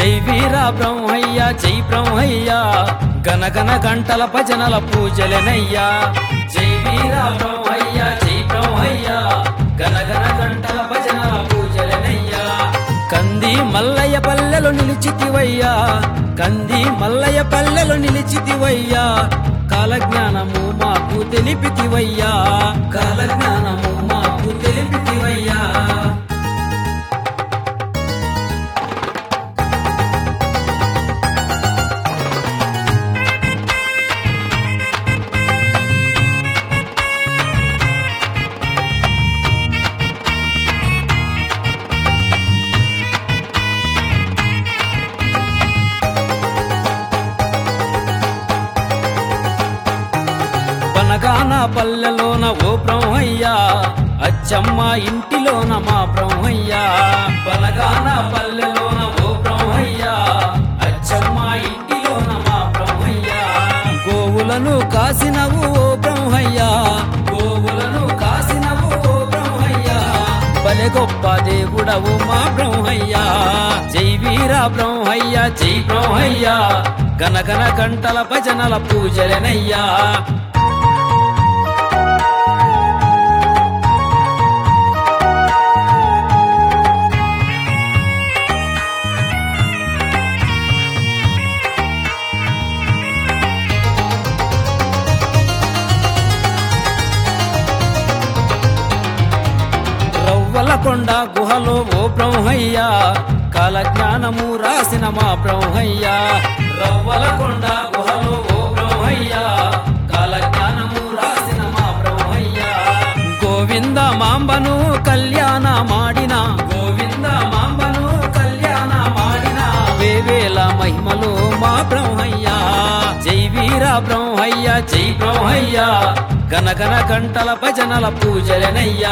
జై వీర బ్రహ్మయ్య జై బ్రహ్మయ్య గనగన గంటల భజనల పూజలనయ్యా జై వీర బ్రహ్మయ్య జై బ్రహ్మయ్య గనగన గంటల భజనల పూజలనయ్యా కంది మల్లయ్య పల్లెలు నిలిచితివయ్యా కంది మల్లయ్య పల్లెలు నిలిచితివయ్యా కాలజ్ఞానము మాకు తెలిపితివయ్యా కాలజ్ఞానము మాకు తెలిపితివయ్యా బనగాన పల్లెలోన ఓ బ్రహ్మయ్యా అచ్చమ్మ ఇంటిలోన మా బ్రహ్మయ్యా బనగాన పల్లెలోన ఓ బ్రహ్మయ్యా అచ్చమ్మ ఇంటిలోన మా బ్రహ్మయ్యా గోవులను కాసినవు ఓ బ్రహ్మయ్యా గోవులను కాసినవు ఓ బ్రహ్మయ్యా బలె గొప్ప దేవుడవు మా బ్రహ్మయ్యా జై వీర బ్రహ్మయ్య జై బ్రహ్మయ్య గనగన గంటల భజనల పూజలనయ్యా రవ్వల కొండ గుహలో ఓ బ్రహ్మయ్య కాలజ్ఞానము రాసిన మా బ్రహ్మయ్య రవ్వల కొండ గుహలో ఓ బ్రహ్మయ్య కాలజ్ఞానము రాసిన మా బ్రహ్మయ్య గోవింద మాంబను కళ్యాణ మాడిన గోవింద మాంబను కళ్యాణ మాడిన వేవేల మహిమలు మా బ్రహ్మయ్య జై వీర బ్రహ్మయ్య జై బ్రహ్మయ్య గనగన గంటల భజనల పూజలనయ్యా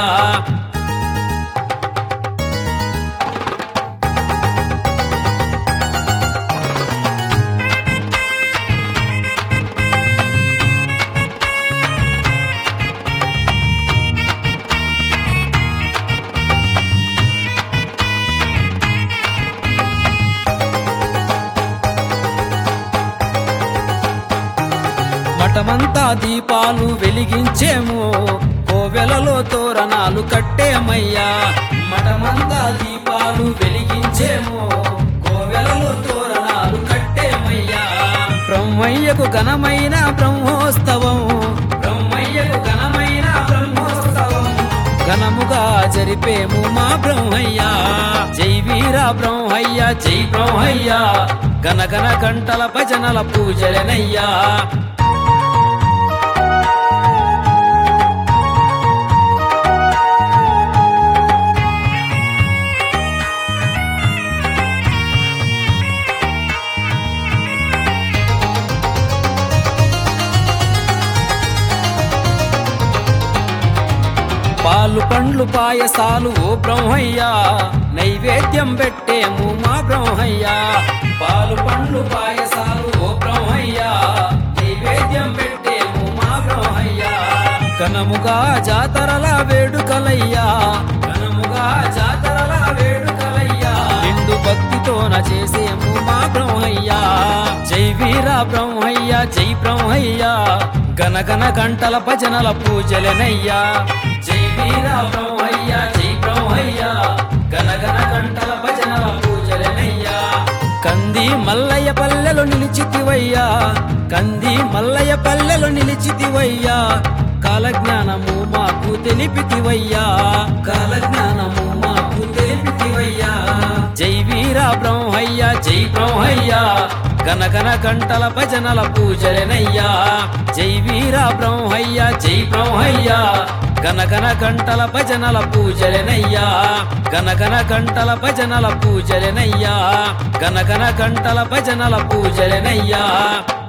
మఠమంతా దీపాలు వెలిగించేము కోవెలలో తోరణాలు కట్టేమయ్యా మఠమంతా దీపాలు వెలిగించేము కోవెలలో తోరణాలు కట్టేమయ్యా బ్రహ్మయ్యకు ఘనమైన బ్రహ్మోత్సవం బ్రహ్మయ్యకు ఘనమైన బ్రహ్మోత్సవం ఘనముగా జరిపేము మా బ్రహ్మయ్య జై వీర బ్రహ్మయ్య జై బ్రహ్మయ్య గనగన గంటల భజనల పూజలనయ్యా పాలు పండ్లు పాయసాలు ఓ బ్రహ్మయ్య నైవేద్యం పెట్టేము మా బ్రహ్మయ్య పాలు పండ్లు పాయసాలు ఓ బ్రహ్మయ్య నైవేద్యం పెట్టేము మా బ్రహ్మయ్య ఘనముగా జాతరల వేడుకలయ్యా ఘనముగా జాతరల వేడుకలయ్యా నిండు భక్తితోన చేసేము మా బ్రహ్మయ్య జై వీర బ్రహ్మయ్య జై బ్రహ్మయ్య గనగన గంటల భజనల పూజలనయ్యా జై వీర బ్రహ్మయ్య జై బ్రహ్మయ్య గనగన గంటల భజనల పూజలనయ్యా కంది మల్లయ్య పల్లెలు నిలిచితివయ్యా కంది మల్లయ్య పల్లెలు నిలిచితివయ్యా కాలజ్ఞానము మాకు తెలిపితివయ్యా కాలజ్ఞానము మాకు తెలిపితివయ్యా జై వీర బ్రహ్మయ్య జై బ్రహ్మయ్య గనగన గంటల భజనల పూజలనయ్యా జై వీర బ్రహ్మయ్య జై బ్రహ్మయ్య గనగన గంటల భజనల పూజలనయ్యా గనగన గంటల భజనల పూజలనయ్యా గనగన గంటల భజనల పూజలనయ్యా